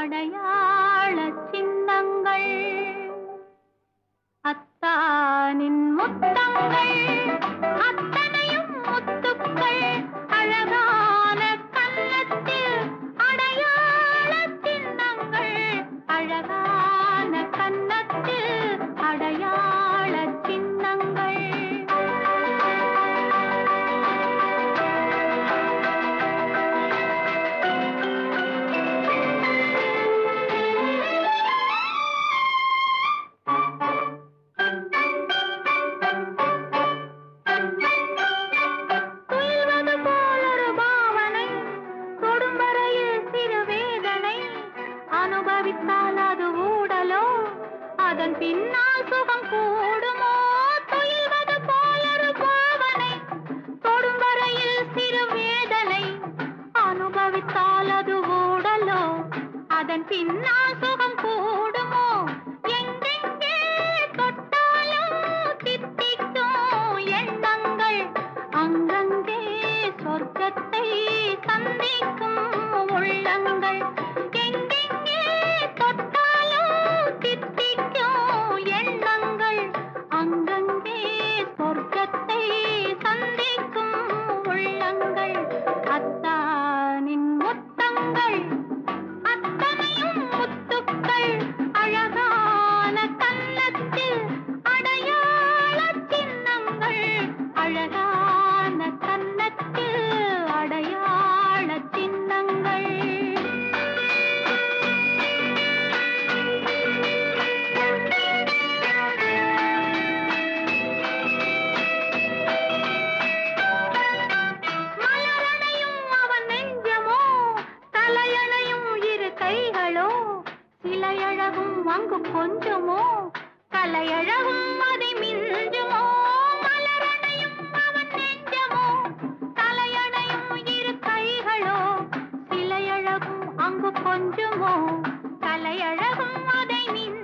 அடையாள சின்னங்கள் அத்தானின் முத்தங்கள் அத்தனையும் முத்துக்கள் அழகான கன்னத்தில் அடையாள சின்னங்கள் அழகான கன்னத்தில் அடையாள சின்னங்கள் துயில்வது போலொரு பாவனை தொடும் வரையில் சிறு வேதனை அனுபவித்தால் அது ஊடலோ அதன் பின்னால் சுகம் கூடுமோ துயில்வது போலொரு பாவனை தொடும் வரையில் சிறு வேதனை அனுபவித்தால் அது ஊடலோ அதன் பின்னால் சுகம் கூடுமோ எங்கெங்கே தொட்டாலும் தித்திக்கும் எண்ணங்கள் அங்கங்கே சொர்க்கத்தை சந்திக்கும் உள்ளங்கள் எங்கெங்கே தொட்டாலும் தித்திக்கும் எண்ணங்கள் அங்கங்கே சொர்க்கத்தை சந்திக்கும் உள்ளங்கள் அத்தானின் முத்தங்கள் அத்தனையும் முத்துக்கள் அழகான கன்னத்தில் அடையாள சின்னங்கள் அழகான கன்னத்தில் அடையாள சின்னங்கள் மலரணையும் அவன் நெஞ்சமோ தலையணையும் இரு கைகளோ சிலையழகும் அங்கு கொஞ்சமோ கலையழகும் அதை மிஞ்சுமோ மலரணையும் அவன் நெஞ்சமோ தலையணையும் இரு கைகளோ சிலையழகும் அங்கு கொஞ்சமோ கலையழகும் அதை மிஞ்சுமோ